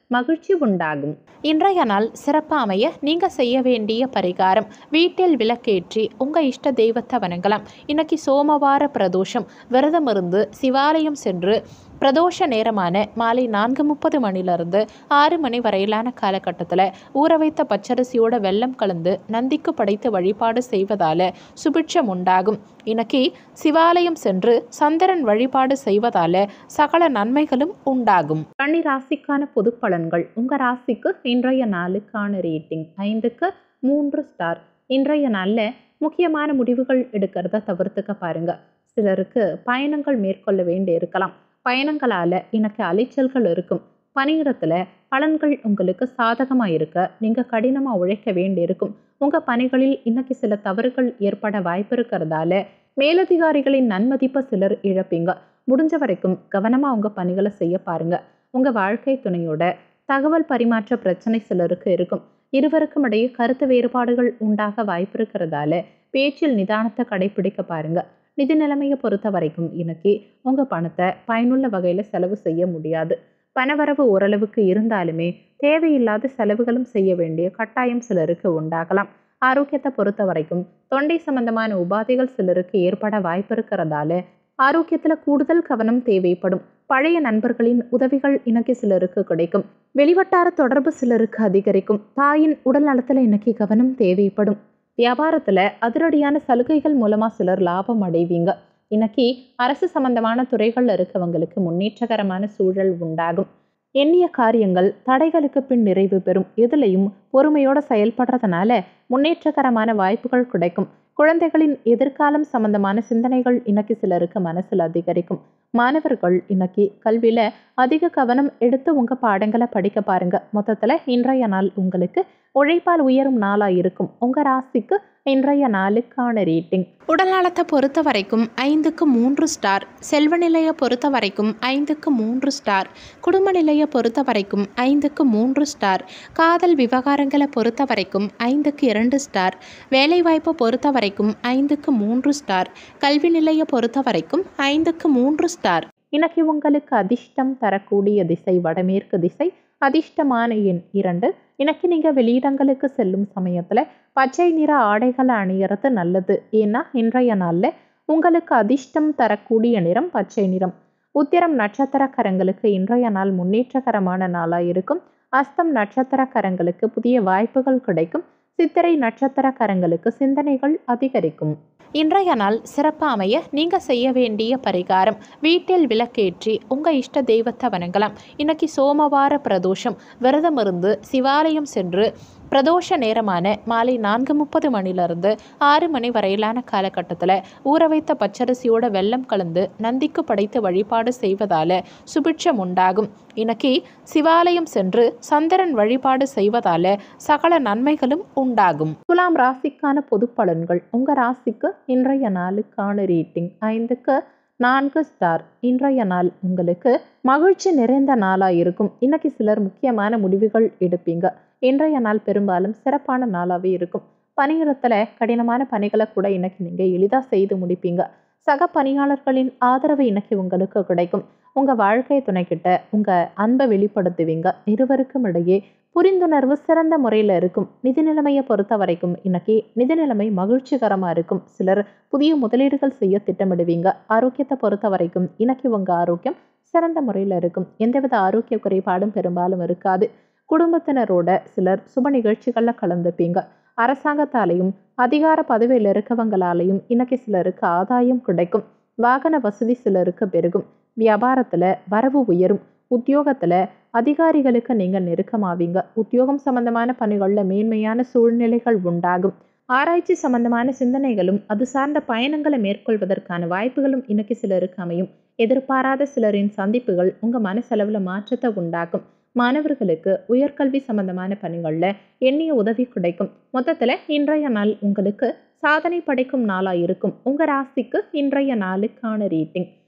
மகிழ்ச்சி உண்டாகும் இன்றைய நாள் சிறப்பாக அமைய நீங்கள் செய்ய வேண்டிய பரிகாரம் வீட்டில் விளக்கேற்றி உங்கள் இஷ்ட தெய்வத்தை வணங்கலாம் இன்னைக்கு சோமவார பிரதோஷம் விரதம் இருந்து சிவாலயம் சென்று பிரதோஷ நேரமான மாலை நான்கு முப்பது மணிலிருந்து ஆறு மணி வரையிலான காலகட்டத்தில் ஊற வைத்த பச்சரிசியோட வெல்லம் கலந்து நந்திக்கு படைத்து வழிபாடு செய்வதால சுபிட்சம் உண்டாகும் இன்னைக்கு சிவாலயம் சென்று சந்திரன் வழிபாடு செய்வதால சகல நன்மைகளும் உண்டாகும் கன்னி ராசிக்கான பொது பலன்கள் உங்கள் ராசிக்கு இன்றைய நாளுக்கான ரேட்டிங் ஐந்துக்கு மூன்று ஸ்டார் இன்றைய நாளில் முக்கியமான முடிவுகள் எடுக்கிறத தவிர்த்துக்க பாருங்க சிலருக்கு பயணங்கள் மேற்கொள்ள வேண்டி இருக்கலாம் பயணங்களால் எனக்கு அலைச்சல்கள் இருக்கும் பணியிடத்தில் பலன்கள் உங்களுக்கு சாதகமாக இருக்க நீங்கள் கடினமாக உழைக்க வேண்டி இருக்கும் உங்கள் பணிகளில் இன்னைக்கு சில தவறுகள் ஏற்பட வாய்ப்பு இருக்கிறதால மேலதிகாரிகளின் நன்மதிப்பை சிலர் இழப்பீங்க முடிஞ்ச வரைக்கும் கவனமாக உங்கள் பணிகளை செய்ய பாருங்க உங்கள் வாழ்க்கை துணையோட தகவல் பரிமாற்ற பிரச்சனை சிலருக்கு இருக்கும் இருவருக்கும் இடையே கருத்து வேறுபாடுகள் உண்டாக வாய்ப்பு இருக்கிறதால பேச்சில் நிதானத்தை கடைபிடிக்க பாருங்க நிதி நிலைமையை பொறுத்த வரைக்கும் இன்னைக்கு உங்கள் பணத்தை பயனுள்ள வகையில் செலவு செய்ய முடியாது பணவரவு ஓரளவுக்கு இருந்தாலுமே தேவையில்லாத செலவுகளும் செய்ய வேண்டிய கட்டாயம் சிலருக்கு உண்டாகலாம் ஆரோக்கியத்தை பொறுத்த வரைக்கும் தொண்டை சம்பந்தமான உபாதைகள் சிலருக்கு ஏற்பட வாய்ப்பு இருக்கிறதால ஆரோக்கியத்தில் கூடுதல் கவனம் தேவைப்படும் பழைய நண்பர்களின் உதவிகள் இன்னைக்கு சிலருக்கு கிடைக்கும் வெளிவட்டார தொடர்பு சிலருக்கு அதிகரிக்கும் தாயின் உடல் நலத்தில் இன்னைக்கு கவனம் தேவைப்படும் வியாபாரத்தில் அதிரடியான சலுகைகள் மூலமாக சிலர் லாபம் அடைவீங்க இன்னைக்கு அரசு சம்பந்தமான துறைகளில் இருக்கவங்களுக்கு முன்னேற்றகரமான சூழல் உண்டாகும் எண்ணிய காரியங்கள் தடைகளுக்கு பின் நிறைவு பெறும் எதுலையும் பொறுமையோட செயல்படுறதுனால முன்னேற்றகரமான வாய்ப்புகள் கிடைக்கும் குழந்தைகளின் எதிர்காலம் சம்பந்தமான சிந்தனைகள் இன்னைக்கு சிலருக்கு மனசில் அதிகரிக்கும் மாணவர்கள் இன்னைக்கு கல்வியில் அதிக கவனம் எடுத்து உங்கள் பாடங்களை படிக்க பாருங்க மொத்தத்தில் இன்றைய நாள் உங்களுக்கு உழைப்பால் உயரும் நாளாக இருக்கும் உங்கள் ராசிக்கு இன்றைய நாளுக்கான ரேட்டிங் உடல் நலத்தை பொறுத்த வரைக்கும் ஐந்துக்கு மூன்று ஸ்டார் செல்வ நிலையை பொறுத்த வரைக்கும் ஐந்துக்கு மூன்று ஸ்டார் குடும்ப நிலையை பொறுத்த வரைக்கும் ஐந்துக்கு மூன்று ஸ்டார் காதல் விவகாரங்களை பொறுத்த வரைக்கும் ஐந்துக்கு இரண்டு ஸ்டார் வேலைவாய்ப்பை பொறுத்த வரைக்கும் ஐந்துக்கு மூன்று ஸ்டார் கல்வி நிலையை பொறுத்த வரைக்கும் ஐந்துக்கு மூன்று ஸ்டார் இன்னைக்கு உங்களுக்கு அதிர்ஷ்டம் தரக்கூடிய திசை வடமேற்கு திசை அதிர்ஷ்டமான எண் இரண்டு இன்னைக்கு நீங்கள் வெளியிடங்களுக்கு செல்லும் சமயத்தில் பச்சை நிற ஆடைகளை அணியறது நல்லது ஏன்னா இன்றைய நாளில் உங்களுக்கு அதிர்ஷ்டம் தரக்கூடிய நிறம் பச்சை நிறம் உத்திரம் நட்சத்திரக்காரங்களுக்கு இன்றைய நாள் முன்னேற்றகரமான நாளாக இருக்கும் அஸ்தம் நட்சத்திரக்காரங்களுக்கு புதிய வாய்ப்புகள் கிடைக்கும் சித்திரை நட்சத்திரக்காரங்களுக்கு சிந்தனைகள் அதிகரிக்கும் இன்றைய நாள் சிறப்பாக அமைய நீங்கள் செய்ய வேண்டிய பரிகாரம் வீட்டில் விளக்கேற்றி உங்கள் இஷ்ட தெய்வத்தை வணங்கலாம் இன்னைக்கு சோமவார பிரதோஷம் விரதம் இருந்து சிவாலயம் சென்று பிரதோஷ நேரமான மாலை நான்கு முப்பது மணிலிருந்து ஆறு மணி வரையிலான காலகட்டத்தில் ஊற வைத்த பச்சரிசியோட வெல்லம் கலந்து நந்திக்கு படைத்து வழிபாடு செய்வதால சுபிட்சம் உண்டாகும் இன்னைக்கு சிவாலயம் சென்று சந்திரன் வழிபாடு செய்வதால சகல நன்மைகளும் உண்டாகும் துலாம் ராசிக்கான பொது பலன்கள் உங்கள் ராசிக்கு இன்றைய நாளுக்கான ரேட்டிங் ஐந்துக்கு நான்கு ஸ்டார் இன்றைய நாள் உங்களுக்கு மகிழ்ச்சி நிறைந்த நாளாக இருக்கும் இன்னைக்கு சிலர் முக்கியமான முடிவுகள் எடுப்பீங்க இன்றைய நாள் பெரும்பாலும் சிறப்பான நாளாகவே இருக்கும் பணியிடத்தில் கடினமான பணிகளை கூட இன்னைக்கு நீங்கள் எளிதாக செய்து முடிப்பீங்க சக பணியாளர்களின் ஆதரவு இன்னைக்கு உங்களுக்கு கிடைக்கும் உங்கள் வாழ்க்கை துணைக்கிட்ட உங்கள் அன்பை வெளிப்படுத்துவீங்க இருவருக்கும் இடையே புரிந்துணர்வு சிறந்த முறையில் இருக்கும் நிதி நிலைமையை பொறுத்த வரைக்கும் இன்னைக்கு நிதி நிலைமை மகிழ்ச்சிகரமாக இருக்கும் சிலர் புதிய முதலீடுகள் செய்ய திட்டமிடுவீங்க ஆரோக்கியத்தை பொறுத்த வரைக்கும் இன்னைக்கு உங்கள் ஆரோக்கியம் சிறந்த முறையில் இருக்கும் எந்தவித ஆரோக்கிய குறைபாடும் பெரும்பாலும் இருக்காது குடும்பத்தினரோட சிலர் சுப நிகழ்ச்சிகளில் கலந்துப்பீங்க அரசாங்கத்தாலையும் அதிகார பதவியில் இருக்கவங்களாலையும் இன்னைக்கு சிலருக்கு ஆதாயம் கிடைக்கும் வாகன வசதி சிலருக்கு பெருகும் வியாபாரத்தில் வரவு உயரும் உத்தியோகத்தில் அதிகாரிகளுக்கு நீங்கள் நெருக்கமாவீங்க உத்தியோகம் சம்பந்தமான பணிகளில் மேன்மையான சூழ்நிலைகள் உண்டாகும் ஆராய்ச்சி சம்பந்தமான சிந்தனைகளும் அது சார்ந்த பயணங்களை மேற்கொள்வதற்கான வாய்ப்புகளும் இன்னைக்கு சிலருக்கு அமையும் எதிர்பாராத சிலரின் சந்திப்புகள் உங்கள் மனசெலவில் மாற்றத்தை உண்டாக்கும் மாணவர்களுக்கு உயர்கல்வி சம்பந்தமான பணிகளில் எண்ணிய உதவி கிடைக்கும் மொத்தத்தில் இன்றைய நாள் உங்களுக்கு சாதனை படைக்கும் நாளாக இருக்கும் உங்கள் ராசிக்கு இன்றைய நாளுக்கான ரேட்டிங்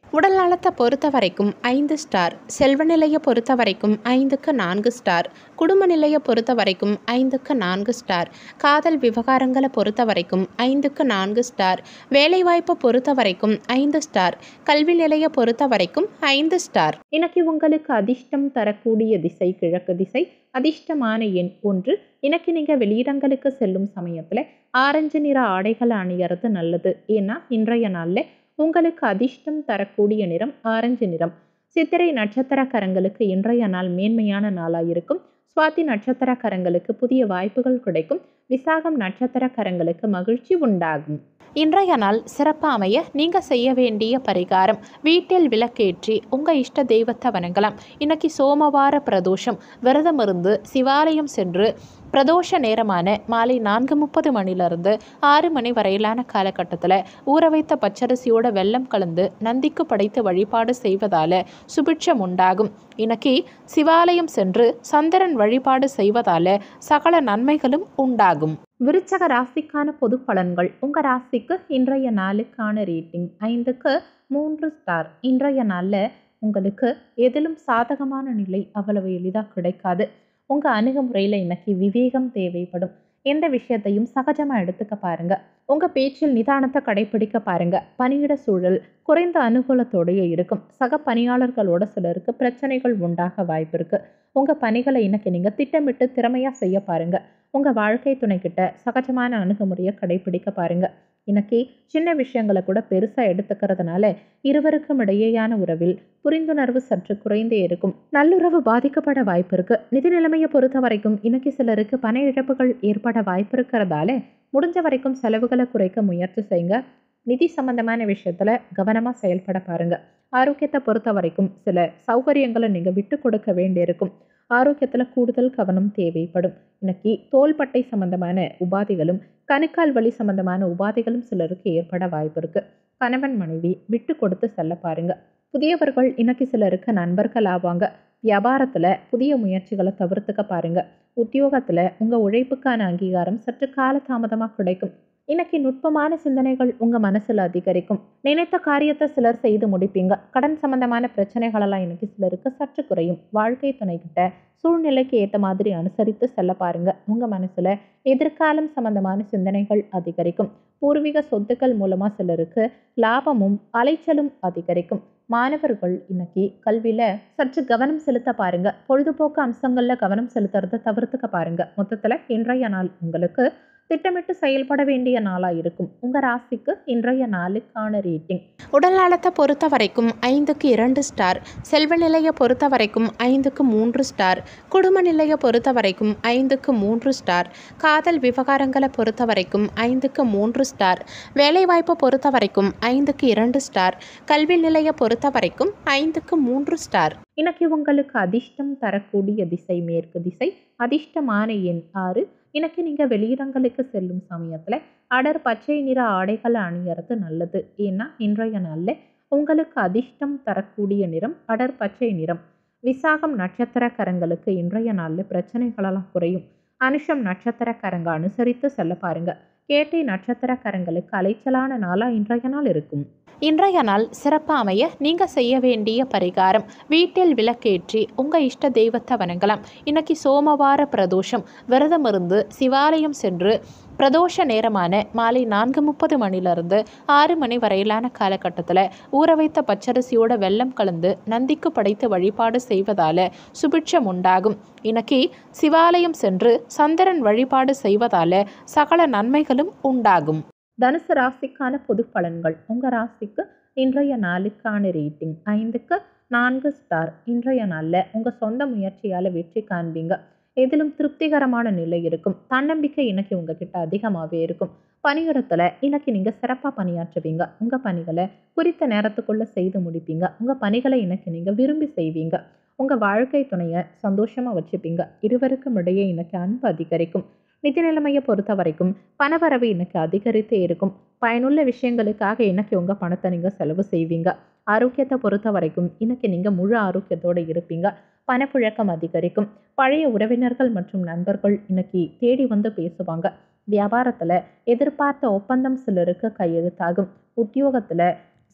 உடல் நலத்தை பொறுத்த வரைக்கும் ஐந்து ஸ்டார் செல்வ நிலையை பொறுத்த வரைக்கும் ஐந்துக்கு நான்கு ஸ்டார் குடும்ப நிலையை பொறுத்த வரைக்கும் ஐந்துக்கு நான்கு ஸ்டார் காதல் விவகாரங்களை பொறுத்த வரைக்கும் ஐந்துக்கு நான்கு ஸ்டார் வேலைவாய்ப்பை பொறுத்த வரைக்கும் ஐந்து ஸ்டார் கல்வி நிலையை பொறுத்த வரைக்கும் ஐந்து ஸ்டார் இன்னைக்கு உங்களுக்கு அதிர்ஷ்டம் தரக்கூடிய திசை கிழக்கு திசை அதிர்ஷ்டமான எண் ஒன்று இன்னைக்கு நீங்கள் வெளியிடங்களுக்கு செல்லும் சமயத்தில் ஆரஞ்சு நிற ஆடைகளை அணியறது நல்லது ஏன்னா இன்றைய நாளில் உங்களுக்கு அதிர்ஷ்டம் தரக்கூடிய நிறம் ஆரஞ்சு நிறம் சித்திரை நட்சத்திரக்காரங்களுக்கு இன்றைய நாள் மேன்மையான நாளாக இருக்கும் சுவாதி நட்சத்திரக்காரங்களுக்கு புதிய வாய்ப்புகள் கிடைக்கும் விசாகம் நட்சத்திரக்காரங்களுக்கு மகிழ்ச்சி உண்டாகும் இன்றைய நாள் சிறப்பாக அமைய நீங்கள் செய்ய வேண்டிய பரிகாரம் வீட்டில் விளக்கேற்றி உங்கள் இஷ்ட தெய்வத்தை வணங்கலாம் இன்னைக்கு சோமவார பிரதோஷம் விரதம் இருந்து சிவாலயம் சென்று பிரதோஷ நேரமான மாலை நான்கு முப்பது மணிலிருந்து ஆறு மணி வரையிலான காலகட்டத்தில் ஊற வைத்த பச்சரிசியோட வெல்லம் கலந்து நந்திக்கு படைத்து வழிபாடு செய்வதால சுபிட்சம் உண்டாகும் இன்னைக்கு சிவாலயம் சென்று சந்திரன் வழிபாடு செய்வதால சகல நன்மைகளும் உண்டாகும் விருச்சக ராசிக்கான பொது பலன்கள் உங்கள் ராசிக்கு இன்றைய நாளுக்கான ரேட்டிங் ஐந்துக்கு மூன்று ஸ்டார் இன்றைய நாளில் உங்களுக்கு எதிலும் சாதகமான நிலை அவ்வளவு எளிதாக கிடைக்காது உங்கள் அணுகுமுறையில் இன்னைக்கு விவேகம் தேவைப்படும் எந்த விஷயத்தையும் சகஜமாக எடுத்துக்க பாருங்க உங்கள் பேச்சில் நிதானத்தை கடைபிடிக்க பாருங்க பணியிட சூழல் குறைந்த அனுகூலத்தோடையே இருக்கும் சக பணியாளர்களோட சிலருக்கு பிரச்சனைகள் உண்டாக வாய்ப்பு இருக்கு உங்கள் பணிகளை இன்னைக்கு நீங்கள் திட்டமிட்டு திறமையாக செய்ய பாருங்க உங்கள் வாழ்க்கை துணைக்கிட்ட சகஜமான அணுகுமுறையை கடைபிடிக்க பாருங்க இன்னைக்கு சின்ன விஷயங்களை கூட பெருசாக எடுத்துக்கிறதுனால இருவருக்கும் இடையேயான உறவில் புரிந்துணர்வு சற்று குறைந்தே இருக்கும் நல்லுறவு பாதிக்கப்பட வாய்ப்பு இருக்கு நிதி நிலைமையை பொறுத்த வரைக்கும் இன்னைக்கு சிலருக்கு பண இழப்புகள் ஏற்பட வாய்ப்பு இருக்கிறதால முடிஞ்ச வரைக்கும் செலவுகளை குறைக்க முயற்சி செய்யுங்க நிதி சம்பந்தமான விஷயத்துல கவனமா செயல்பட பாருங்க ஆரோக்கியத்தை பொறுத்த வரைக்கும் சில சௌகரியங்களை நீங்க விட்டு கொடுக்க வேண்டியிருக்கும் ஆரோக்கியத்துல கூடுதல் கவனம் தேவைப்படும் இன்னைக்கு தோள்பட்டை சம்பந்தமான உபாதைகளும் கணுக்கால் வலி சம்பந்தமான உபாதைகளும் சிலருக்கு ஏற்பட வாய்ப்பு இருக்கு கணவன் மனைவி விட்டு கொடுத்து செல்ல பாருங்க புதியவர்கள் இன்னைக்கு சிலருக்கு நண்பர்கள் ஆவாங்க வியாபாரத்துல புதிய முயற்சிகளை தவிர்த்துக்க பாருங்க உத்தியோகத்துல உங்க உழைப்புக்கான அங்கீகாரம் சற்று காலதாமதமாக கிடைக்கும் இன்னைக்கு நுட்பமான சிந்தனைகள் உங்க மனசுல அதிகரிக்கும் நினைத்த காரியத்தை சிலர் செய்து முடிப்பீங்க கடன் சம்பந்தமான பிரச்சனைகளெல்லாம் இன்னைக்கு சிலருக்கு சற்று குறையும் வாழ்க்கை துணைக்கிட்ட சூழ்நிலைக்கு ஏற்ற மாதிரி அனுசரித்து செல்ல பாருங்க உங்க மனசுல எதிர்காலம் சம்பந்தமான சிந்தனைகள் அதிகரிக்கும் பூர்வீக சொத்துக்கள் மூலமா சிலருக்கு லாபமும் அலைச்சலும் அதிகரிக்கும் மாணவர்கள் இன்னைக்கு கல்வியில சற்று கவனம் செலுத்த பாருங்க பொழுதுபோக்கு அம்சங்கள்ல கவனம் செலுத்துறதை தவிர்த்துக்க பாருங்க மொத்தத்துல இன்றைய நாள் உங்களுக்கு திட்டமிட்டு செயல்பட வேண்டிய நாளாக இருக்கும் உங்கள் ராசிக்கு இன்றைய நாளுக்கான ரேட்டிங் உடல் நலத்தை பொறுத்த வரைக்கும் ஐந்துக்கு இரண்டு ஸ்டார் செல்வ நிலையை பொறுத்த வரைக்கும் ஐந்துக்கு மூன்று ஸ்டார் குடும்ப நிலையை பொறுத்த வரைக்கும் ஐந்துக்கு மூன்று ஸ்டார் காதல் விவகாரங்களை பொறுத்த வரைக்கும் ஐந்துக்கு மூன்று ஸ்டார் வேலைவாய்ப்பை பொறுத்த வரைக்கும் ஐந்துக்கு இரண்டு ஸ்டார் கல்வி நிலையை பொறுத்த வரைக்கும் ஐந்துக்கு மூன்று ஸ்டார் இன்னைக்கு உங்களுக்கு அதிர்ஷ்டம் தரக்கூடிய திசை மேற்கு திசை அதிர்ஷ்டமான எண் ஆறு இன்னைக்கு நீங்கள் வெளியிடங்களுக்கு செல்லும் சமயத்தில் அடர் பச்சை நிற ஆடைகளை அணியறது நல்லது ஏன்னா இன்றைய நாளில் உங்களுக்கு அதிர்ஷ்டம் தரக்கூடிய நிறம் அடர் பச்சை நிறம் விசாகம் நட்சத்திரக்காரங்களுக்கு இன்றைய நாளில் பிரச்சனைகளெல்லாம் குறையும் அனுஷம் நட்சத்திரக்காரங்க அனுசரித்து செல்ல பாருங்க கேட்டை நட்சத்திரக்காரங்களுக்கு அலைச்சலான நாளாக இன்றைய நாள் இருக்கும் இன்றைய நாள் சிறப்பாக அமைய நீங்கள் செய்ய வேண்டிய பரிகாரம் வீட்டில் விளக்கேற்றி உங்கள் இஷ்ட தெய்வத்தை வணங்கலாம் இன்னைக்கு சோமவார பிரதோஷம் விரதம் இருந்து சிவாலயம் சென்று பிரதோஷ நேரமான மாலை நான்கு முப்பது மணிலிருந்து ஆறு மணி வரையிலான காலகட்டத்தில் ஊற வைத்த பச்சரிசியோட வெல்லம் கலந்து நந்திக்கு படைத்து வழிபாடு செய்வதால சுபிட்சம் உண்டாகும் இன்னைக்கு சிவாலயம் சென்று சந்திரன் வழிபாடு செய்வதால சகல நன்மைகளும் உண்டாகும் தனுசு ராசிக்கான பொது பலன்கள் உங்கள் ராசிக்கு இன்றைய நாளுக்கான ரேட்டிங் ஐந்துக்கு நான்கு ஸ்டார் இன்றைய நாளில் உங்கள் சொந்த முயற்சியால் வெற்றி காண்பீங்க எதிலும் திருப்திகரமான நிலை இருக்கும் தன்னம்பிக்கை இன்னைக்கு உங்ககிட்ட அதிகமாகவே இருக்கும் பணியிடத்தில் இன்னைக்கு நீங்கள் சிறப்பாக பணியாற்றுவீங்க உங்கள் பணிகளை குறித்த நேரத்துக்குள்ளே செய்து முடிப்பீங்க உங்கள் பணிகளை இன்னைக்கு நீங்கள் விரும்பி செய்வீங்க உங்கள் வாழ்க்கை துணையை சந்தோஷமாக வச்சுப்பீங்க இருவருக்கும் இடையே இன்னைக்கு அன்பு அதிகரிக்கும் நிதி நிலைமையை பொறுத்த வரைக்கும் பணவரவு இன்னைக்கு அதிகரித்தே இருக்கும் பயனுள்ள விஷயங்களுக்காக இன்னைக்கு உங்கள் பணத்தை நீங்கள் செலவு செய்வீங்க ஆரோக்கியத்தை பொறுத்த வரைக்கும் இன்னைக்கு நீங்கள் முழு ஆரோக்கியத்தோடு இருப்பீங்க பணப்புழக்கம் அதிகரிக்கும் பழைய உறவினர்கள் மற்றும் நண்பர்கள் இன்னைக்கு தேடி வந்து பேசுவாங்க வியாபாரத்தில் எதிர்பார்த்த ஒப்பந்தம் சிலருக்கு கையெழுத்தாகும் உத்தியோகத்தில்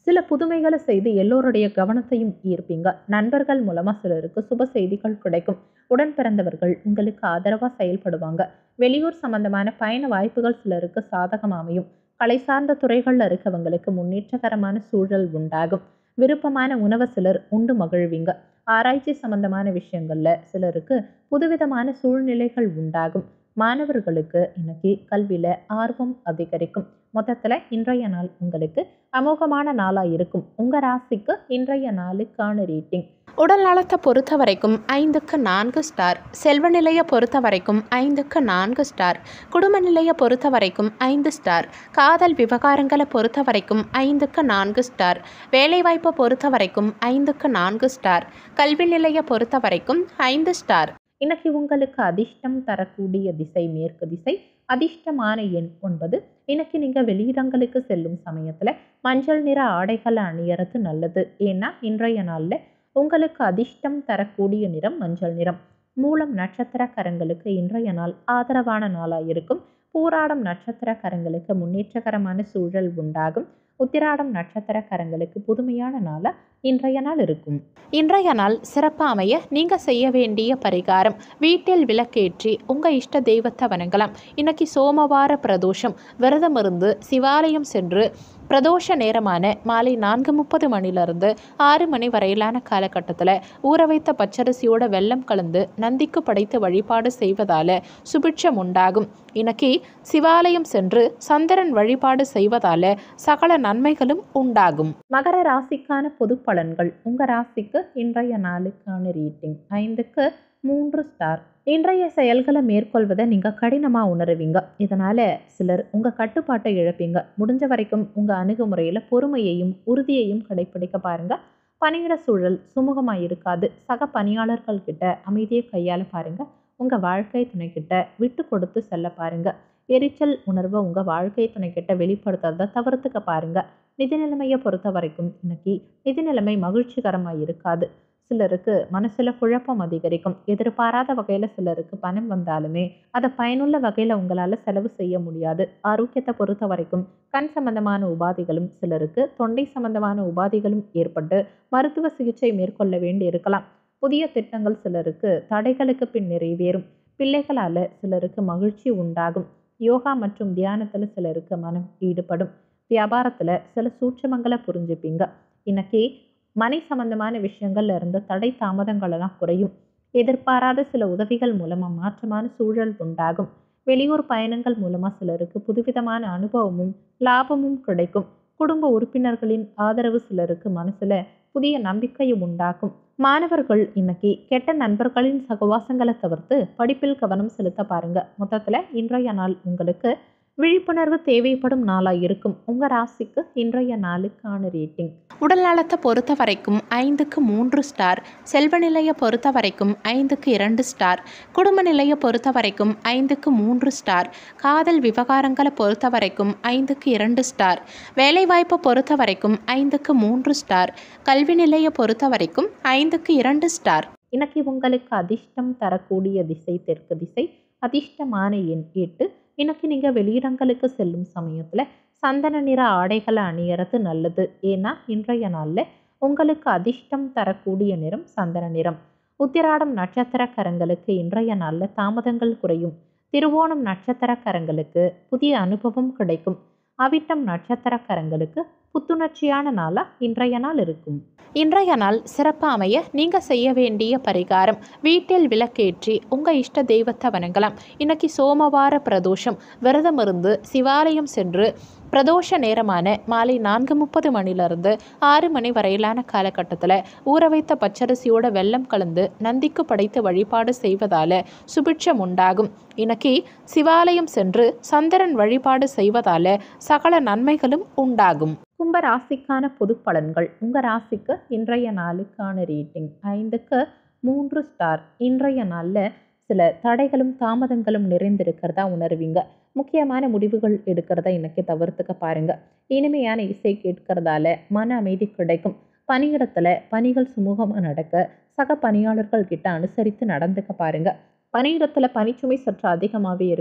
சில புதுமைகளை செய்து எல்லோருடைய கவனத்தையும் ஈர்ப்பீங்க நண்பர்கள் மூலமா சிலருக்கு சுப செய்திகள் கிடைக்கும் உடன் பிறந்தவர்கள் உங்களுக்கு ஆதரவா செயல்படுவாங்க வெளியூர் சம்பந்தமான பயண வாய்ப்புகள் சிலருக்கு சாதகம் அமையும் கலை சார்ந்த துறைகள்ல இருக்கவங்களுக்கு முன்னேற்றகரமான சூழல் உண்டாகும் விருப்பமான உணவை சிலர் உண்டு மகிழ்வீங்க ஆராய்ச்சி சம்பந்தமான விஷயங்கள்ல சிலருக்கு புதுவிதமான சூழ்நிலைகள் உண்டாகும் மாணவர்களுக்கு இன்னைக்கு கல்வியில ஆர்வம் அதிகரிக்கும் மொத்தத்துல இன்றைய நாள் உங்களுக்கு அமோகமான நாளா இருக்கும் உங்க ராசிக்கு இன்றைய நாளுக்கான ரேட்டிங் உடல் நலத்தை பொறுத்த வரைக்கும் ஐந்துக்கு நான்கு ஸ்டார் செல்வ நிலையை பொறுத்த வரைக்கும் ஐந்துக்கு நான்கு ஸ்டார் குடும்ப நிலையை பொறுத்த வரைக்கும் ஐந்து ஸ்டார் காதல் விவகாரங்களை பொறுத்த வரைக்கும் ஐந்துக்கு நான்கு ஸ்டார் வேலைவாய்ப்பை பொறுத்த வரைக்கும் ஐந்துக்கு நான்கு ஸ்டார் கல்வி நிலையை பொறுத்த வரைக்கும் ஐந்து ஸ்டார் இன்னைக்கு உங்களுக்கு அதிர்ஷ்டம் தரக்கூடிய திசை மேற்கு திசை அதிர்ஷ்டமான எண் ஒன்பது இன்னைக்கு நீங்க வெளியிடங்களுக்கு செல்லும் சமயத்துல மஞ்சள் நிற ஆடைகளை அணியறது நல்லது ஏன்னா இன்றைய நாள்ல உங்களுக்கு அதிர்ஷ்டம் தரக்கூடிய நிறம் மஞ்சள் நிறம் மூலம் நட்சத்திரக்காரங்களுக்கு இன்றைய நாள் ஆதரவான நாளாக இருக்கும் பூராடம் நட்சத்திரக்காரங்களுக்கு முன்னேற்றகரமான சூழல் உண்டாகும் உத்திராடம் நட்சத்திரக்காரங்களுக்கு புதுமையான நாளா இன்றைய நாள் இருக்கும் இன்றைய நாள் சிறப்பாக அமைய நீங்கள் செய்ய வேண்டிய பரிகாரம் வீட்டில் விளக்கேற்றி உங்கள் இஷ்ட தெய்வத்தை வணங்கலாம் இன்னைக்கு சோமவார பிரதோஷம் விரதம் இருந்து சிவாலயம் சென்று பிரதோஷ நேரமான மாலை நான்கு முப்பது மணிலிருந்து ஆறு மணி வரையிலான காலகட்டத்தில் ஊற வைத்த பச்சரிசியோட வெல்லம் கலந்து நந்திக்கு படைத்து வழிபாடு செய்வதால சுபிட்சம் உண்டாகும் இன்னைக்கு சிவாலயம் சென்று சந்திரன் வழிபாடு செய்வதால சகல நன்மைகளும் உண்டாகும் மகர ராசிக்கான பொது பலன்கள் உங்க ராசிக்கு இன்றைய நாளுக்கான ரேட்டிங் ஐந்துக்கு மூன்று ஸ்டார் இன்றைய செயல்களை மேற்கொள்வதை நீங்க கடினமா உணருவீங்க இதனால சிலர் உங்க கட்டுப்பாட்டை இழப்பீங்க முடிஞ்ச வரைக்கும் உங்க அணுகுமுறையில பொறுமையையும் உறுதியையும் கடைபிடிக்க பாருங்க பணியிட சூழல் சுமூகமா இருக்காது சக பணியாளர்கள் கிட்ட அமைதியை கையாள பாருங்க உங்க வாழ்க்கை துணைக்கிட்ட விட்டு கொடுத்து செல்ல பாருங்க எரிச்சல் உணர்வை உங்க வாழ்க்கை துணைக்கிட்ட வெளிப்படுத்துறதை தவிர்த்துக்க பாருங்க நிதி நிலைமையை பொறுத்த வரைக்கும் இன்னைக்கு நிதி நிலைமை மகிழ்ச்சிகரமாக இருக்காது சிலருக்கு மனசுல குழப்பம் அதிகரிக்கும் எதிர்பாராத வகையில சிலருக்கு பணம் வந்தாலுமே அதை பயனுள்ள வகையில உங்களால செலவு செய்ய முடியாது ஆரோக்கியத்தை பொறுத்த வரைக்கும் கண் சம்பந்தமான உபாதைகளும் சிலருக்கு தொண்டை சம்பந்தமான உபாதைகளும் ஏற்பட்டு மருத்துவ சிகிச்சை மேற்கொள்ள வேண்டி இருக்கலாம் புதிய திட்டங்கள் சிலருக்கு தடைகளுக்கு பின் நிறைவேறும் பிள்ளைகளால சிலருக்கு மகிழ்ச்சி உண்டாகும் யோகா மற்றும் தியானத்துல சிலருக்கு மனம் ஈடுபடும் வியாபாரத்துல சில சூட்சமங்களை புரிஞ்சுப்பீங்க இன்னைக்கு மனை சம்பந்தமான விஷயங்கள்ல இருந்து தடை தாமதங்கள் எல்லாம் குறையும் எதிர்பாராத சில உதவிகள் மூலமா மாற்றமான சூழல் உண்டாகும் வெளியூர் பயணங்கள் மூலமா சிலருக்கு புதுவிதமான அனுபவமும் லாபமும் கிடைக்கும் குடும்ப உறுப்பினர்களின் ஆதரவு சிலருக்கு மனசுல புதிய நம்பிக்கையும் உண்டாக்கும் மாணவர்கள் இன்னைக்கு கெட்ட நண்பர்களின் சகவாசங்களை தவிர்த்து படிப்பில் கவனம் செலுத்த பாருங்க மொத்தத்துல இன்றைய நாள் உங்களுக்கு விழிப்புணர்வு தேவைப்படும் நாளாக இருக்கும் உங்கள் ராசிக்கு இன்றைய நாளுக்கான ரேட்டிங் உடல் நலத்தை பொறுத்த வரைக்கும் ஐந்துக்கு மூன்று ஸ்டார் செல்வ நிலையை பொறுத்த வரைக்கும் ஐந்துக்கு இரண்டு ஸ்டார் குடும்ப நிலையை பொறுத்த வரைக்கும் ஐந்துக்கு மூன்று ஸ்டார் காதல் விவகாரங்களை பொறுத்த வரைக்கும் ஐந்துக்கு இரண்டு ஸ்டார் வேலைவாய்ப்பை பொறுத்த வரைக்கும் ஐந்துக்கு மூன்று ஸ்டார் கல்வி நிலையை பொறுத்த வரைக்கும் ஐந்துக்கு இரண்டு ஸ்டார் இன்னைக்கு உங்களுக்கு அதிர்ஷ்டம் தரக்கூடிய திசை தெற்கு திசை அதிர்ஷ்டமான எண் எட்டு இன்னைக்கு நீங்கள் வெளியிடங்களுக்கு செல்லும் சமயத்தில் சந்தன நிற ஆடைகளை அணியறது நல்லது ஏன்னா இன்றைய நாளில் உங்களுக்கு அதிர்ஷ்டம் தரக்கூடிய நிறம் சந்தன நிறம் உத்திராடம் நட்சத்திரக்காரங்களுக்கு இன்றைய நாளில் தாமதங்கள் குறையும் திருவோணம் நட்சத்திரக்காரங்களுக்கு புதிய அனுபவம் கிடைக்கும் அவிட்டம் நட்சத்திரக்காரங்களுக்கு புத்துணர்ச்சியான நாளாக இன்றைய நாள் இருக்கும் இன்றைய நாள் சிறப்பாக அமைய நீங்கள் செய்ய வேண்டிய பரிகாரம் வீட்டில் விளக்கேற்றி உங்கள் இஷ்ட தெய்வத்தை வணங்கலாம் இன்னைக்கு சோமவார பிரதோஷம் விரதம் இருந்து சிவாலயம் சென்று பிரதோஷ நேரமான மாலை நான்கு முப்பது மணிலிருந்து ஆறு மணி வரையிலான காலகட்டத்தில் ஊற வைத்த பச்சரிசியோட வெல்லம் கலந்து நந்திக்கு படைத்து வழிபாடு செய்வதால சுபிட்சம் உண்டாகும் இன்னைக்கு சிவாலயம் சென்று சந்திரன் வழிபாடு செய்வதால சகல நன்மைகளும் உண்டாகும் கும்ப ராசிக்கான பொது பலன்கள் உங்கள் ராசிக்கு இன்றைய நாளுக்கான ரேட்டிங் ஐந்துக்கு மூன்று ஸ்டார் இன்றைய நாளில் சில தடைகளும் தாமதங்களும் நிறைந்திருக்கிறதா உணர்வீங்க முக்கியமான முடிவுகள் எடுக்கிறத இன்னைக்கு தவிர்த்துக்க பாருங்க இனிமையான இசை கேட்கறதால மன அமைதி கிடைக்கும் பணியிடத்துல பணிகள் சுமூகமாக நடக்க சக பணியாளர்கள் கிட்ட அனுசரித்து நடந்துக்க பாருங்க பணியிடத்துல பணிச்சுமை சற்று அதிகமாகவே இருக்கும்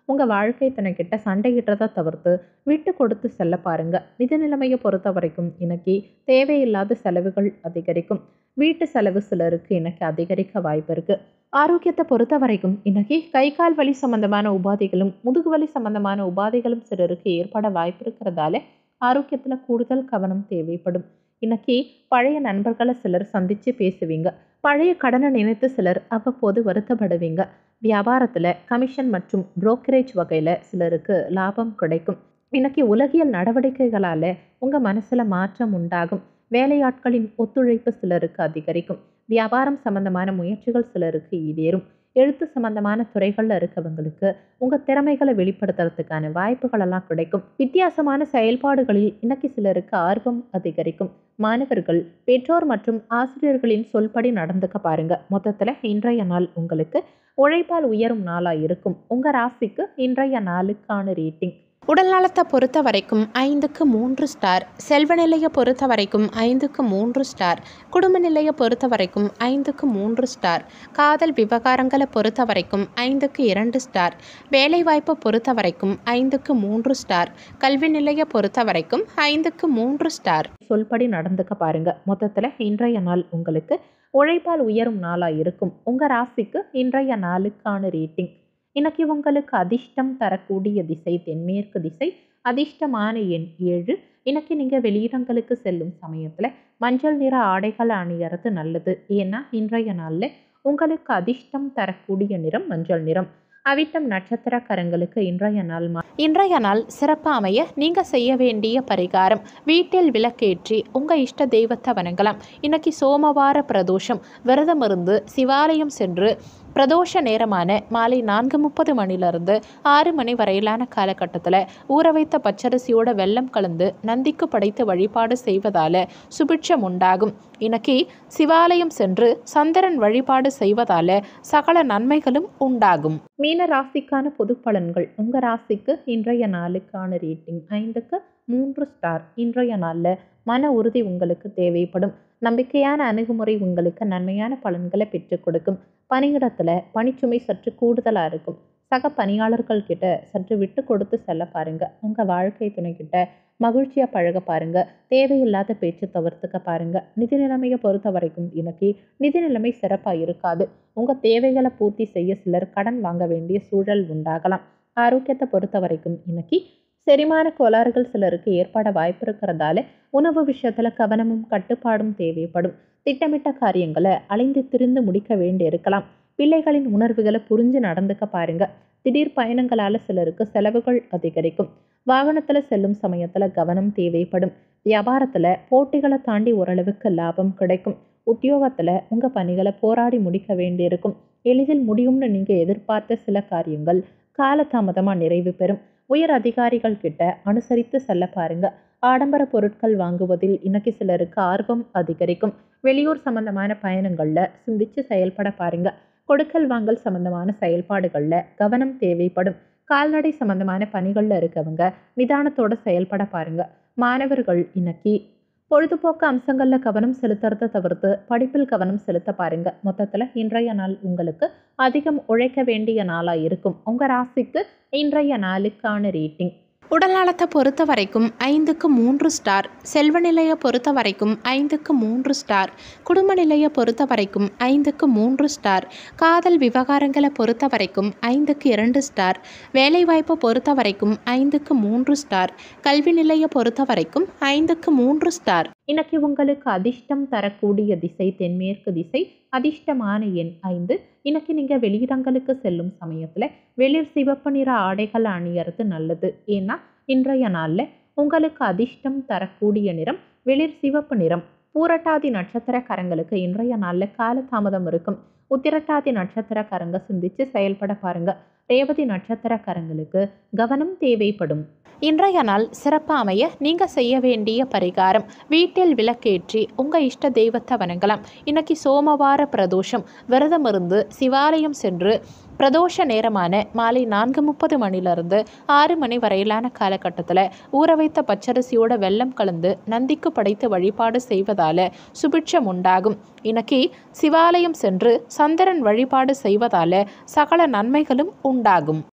உங்கள் வாழ்க்கை துணைக்கிட்ட சண்டையிட்டதை தவிர்த்து விட்டு கொடுத்து செல்ல பாருங்க நிதி நிலைமையை பொறுத்த வரைக்கும் இன்னைக்கு தேவையில்லாத செலவுகள் அதிகரிக்கும் வீட்டு செலவு சிலருக்கு இன்னைக்கு அதிகரிக்க வாய்ப்பு இருக்கு ஆரோக்கியத்தை பொறுத்த வரைக்கும் இன்னைக்கு கை கால் வலி சம்பந்தமான உபாதைகளும் முதுகு வலி சம்பந்தமான உபாதைகளும் சிலருக்கு ஏற்பட வாய்ப்பு இருக்கிறதால ஆரோக்கியத்தில் கூடுதல் கவனம் தேவைப்படும் இன்னைக்கு பழைய நண்பர்களை சிலர் சந்தித்து பேசுவீங்க பழைய கடனை நினைத்து சிலர் அவ்வப்போது வருத்தப்படுவீங்க வியாபாரத்தில் கமிஷன் மற்றும் புரோக்கரேஜ் வகையில் சிலருக்கு லாபம் கிடைக்கும் இன்னைக்கு உலகியல் நடவடிக்கைகளால் உங்கள் மனசில் மாற்றம் உண்டாகும் வேலையாட்களின் ஒத்துழைப்பு சிலருக்கு அதிகரிக்கும் வியாபாரம் சம்பந்தமான முயற்சிகள் சிலருக்கு ஈடேறும் எழுத்து சம்பந்தமான துறைகளில் இருக்கவங்களுக்கு உங்கள் திறமைகளை வெளிப்படுத்துறதுக்கான வாய்ப்புகளெல்லாம் கிடைக்கும் வித்தியாசமான செயல்பாடுகளில் இன்னைக்கு சிலருக்கு ஆர்வம் அதிகரிக்கும் மாணவர்கள் பெற்றோர் மற்றும் ஆசிரியர்களின் சொல்படி நடந்துக்க பாருங்க மொத்தத்தில் இன்றைய நாள் உங்களுக்கு உழைப்பால் உயரும் நாளாக இருக்கும் உங்கள் ராசிக்கு இன்றைய நாளுக்கான ரேட்டிங் உடல் நலத்தை பொறுத்த வரைக்கும் ஐந்துக்கு மூன்று ஸ்டார் செல்வ நிலையை பொறுத்த வரைக்கும் ஐந்துக்கு மூன்று ஸ்டார் குடும்ப நிலையை பொறுத்த வரைக்கும் ஐந்துக்கு மூன்று ஸ்டார் காதல் விவகாரங்களை பொறுத்த வரைக்கும் ஐந்துக்கு இரண்டு ஸ்டார் வேலைவாய்ப்பை பொறுத்த வரைக்கும் ஐந்துக்கு மூன்று ஸ்டார் கல்வி நிலையை பொறுத்த வரைக்கும் ஐந்துக்கு மூன்று ஸ்டார் சொல்படி நடந்துக்க பாருங்க மொத்தத்தில் இன்றைய நாள் உங்களுக்கு உழைப்பால் உயரும் நாளாக இருக்கும் உங்கள் ராசிக்கு இன்றைய நாளுக்கான ரேட்டிங் இன்னைக்கு உங்களுக்கு அதிர்ஷ்டம் தரக்கூடிய திசை தென்மேற்கு திசை அதிர்ஷ்டமான எண் ஏழு இன்னைக்கு நீங்கள் வெளியிடங்களுக்கு செல்லும் சமயத்தில் மஞ்சள் நிற ஆடைகளை அணியறது நல்லது ஏன்னா இன்றைய நாளில் உங்களுக்கு அதிர்ஷ்டம் தரக்கூடிய நிறம் மஞ்சள் நிறம் அவிட்டம் நட்சத்திரக்காரங்களுக்கு இன்றைய நாள் மா- இன்றைய நாள் சிறப்பாக அமைய நீங்கள் செய்ய வேண்டிய பரிகாரம் வீட்டில் விளக்கேற்றி உங்கள் இஷ்ட தெய்வத்தை வணங்கலாம் இன்னைக்கு சோமவார பிரதோஷம் விரதம் இருந்து சிவாலயம் சென்று பிரதோஷ நேரமான மாலை நான்கு முப்பது மணிலிருந்து ஆறு மணி வரையிலான காலகட்டத்தில் ஊற வைத்த பச்சரிசியோட வெல்லம் கலந்து நந்திக்கு படைத்து வழிபாடு செய்வதால சுபிட்சம் உண்டாகும் இன்னைக்கு சிவாலயம் சென்று சந்திரன் வழிபாடு செய்வதால சகல நன்மைகளும் உண்டாகும் மீன ராசிக்கான பொது பலன்கள் உங்கள் ராசிக்கு இன்றைய நாளுக்கான ரேட்டிங் ஐந்துக்கு மூன்று ஸ்டார் இன்றைய நாளில் மன உறுதி உங்களுக்கு தேவைப்படும் நம்பிக்கையான அணுகுமுறை உங்களுக்கு நன்மையான பலன்களை பெற்றுக் கொடுக்கும் பணியிடத்தில் பணிச்சுமை சற்று கூடுதலாக இருக்கும் சக பணியாளர்கள் கிட்ட சற்று விட்டு கொடுத்து செல்ல பாருங்க உங்கள் வாழ்க்கை துணை கிட்ட மகிழ்ச்சியாக பழக பாருங்க தேவையில்லாத பேச்சு தவிர்த்துக்க பாருங்க நிதி நிலைமையை பொறுத்த வரைக்கும் இன்னைக்கு நிதி நிலைமை சிறப்பாக இருக்காது உங்கள் தேவைகளை பூர்த்தி செய்ய சிலர் கடன் வாங்க வேண்டிய சூழல் உண்டாகலாம் ஆரோக்கியத்தை பொறுத்த வரைக்கும் இன்னைக்கு செரிமான கோளாறுகள் சிலருக்கு ஏற்பட வாய்ப்பு இருக்கிறதால உணவு விஷயத்தில் கவனமும் கட்டுப்பாடும் தேவைப்படும் திட்டமிட்ட காரியங்களை அலைந்து திரிந்து முடிக்க வேண்டி இருக்கலாம் பிள்ளைகளின் உணர்வுகளை புரிஞ்சு நடந்துக்க பாருங்க திடீர் பயணங்களால் சிலருக்கு செலவுகள் அதிகரிக்கும் வாகனத்தில் செல்லும் சமயத்தில் கவனம் தேவைப்படும் வியாபாரத்தில் போட்டிகளை தாண்டி ஓரளவுக்கு லாபம் கிடைக்கும் உத்தியோகத்தில் உங்கள் பணிகளை போராடி முடிக்க வேண்டியிருக்கும் எளிதில் முடியும்னு நீங்கள் எதிர்பார்த்த சில காரியங்கள் காலதாமதமாக நிறைவு பெறும் உயர் அதிகாரிகள் கிட்ட அனுசரித்து செல்ல பாருங்க ஆடம்பர பொருட்கள் வாங்குவதில் இன்னைக்கு சிலருக்கு ஆர்வம் அதிகரிக்கும் வெளியூர் சம்பந்தமான பயணங்களில் சிந்திச்சு செயல்பட பாருங்க கொடுக்கல் வாங்கல் சம்பந்தமான செயல்பாடுகளில் கவனம் தேவைப்படும் கால்நடை சம்பந்தமான பணிகளில் இருக்கவங்க நிதானத்தோட செயல்பட பாருங்க மாணவர்கள் இன்னைக்கு பொழுதுபோக்கு அம்சங்களில் கவனம் செலுத்துறதை தவிர்த்து படிப்பில் கவனம் செலுத்த பாருங்க மொத்தத்தில் இன்றைய நாள் உங்களுக்கு அதிகம் உழைக்க வேண்டிய நாளாக இருக்கும் உங்கள் ராசிக்கு இன்றைய நாளுக்கான ரேட்டிங் உடல் நலத்தை பொறுத்த வரைக்கும் ஐந்துக்கு மூன்று ஸ்டார் செல்வ நிலையை பொறுத்த வரைக்கும் ஐந்துக்கு மூன்று ஸ்டார் குடும்ப நிலையை பொறுத்த வரைக்கும் ஐந்துக்கு மூன்று ஸ்டார் காதல் விவகாரங்களை பொறுத்த வரைக்கும் ஐந்துக்கு இரண்டு ஸ்டார் வேலைவாய்ப்பை பொறுத்த வரைக்கும் ஐந்துக்கு மூன்று ஸ்டார் கல்வி நிலையை பொறுத்த வரைக்கும் ஐந்துக்கு மூன்று ஸ்டார் இன்னைக்கு உங்களுக்கு அதிர்ஷ்டம் தரக்கூடிய திசை தென்மேற்கு திசை அதிர்ஷ்டமான எண் ஐந்து இன்னைக்கு நீங்கள் வெளியிடங்களுக்கு செல்லும் சமயத்தில் வெளிர் சிவப்பு நிற ஆடைகள் அணியறது நல்லது ஏன்னா இன்றைய நாளில் உங்களுக்கு அதிர்ஷ்டம் தரக்கூடிய நிறம் வெளிர் சிவப்பு நிறம் பூரட்டாதி நட்சத்திரக்காரங்களுக்கு இன்றைய நாளில் காலதாமதம் இருக்கும் உத்திரட்டாதி நட்சத்திரக்காரங்க சிந்திச்சு செயல்பட பாருங்க ரேவதி நட்சத்திரக்காரங்களுக்கு கவனம் தேவைப்படும் இன்றைய நாள் சிறப்பாக அமைய நீங்கள் செய்ய வேண்டிய பரிகாரம் வீட்டில் விளக்கேற்றி உங்கள் இஷ்ட தெய்வத்தை வணங்கலாம் இன்னைக்கு சோமவார பிரதோஷம் விரதம் இருந்து சிவாலயம் சென்று பிரதோஷ நேரமான மாலை நான்கு முப்பது மணிலிருந்து ஆறு மணி வரையிலான காலகட்டத்தில் ஊற வைத்த பச்சரிசியோட வெல்லம் கலந்து நந்திக்கு படைத்து வழிபாடு செய்வதால சுபிட்சம் உண்டாகும் இன்னைக்கு சிவாலயம் சென்று சந்திரன் வழிபாடு செய்வதால சகல நன்மைகளும் உண்டாகும்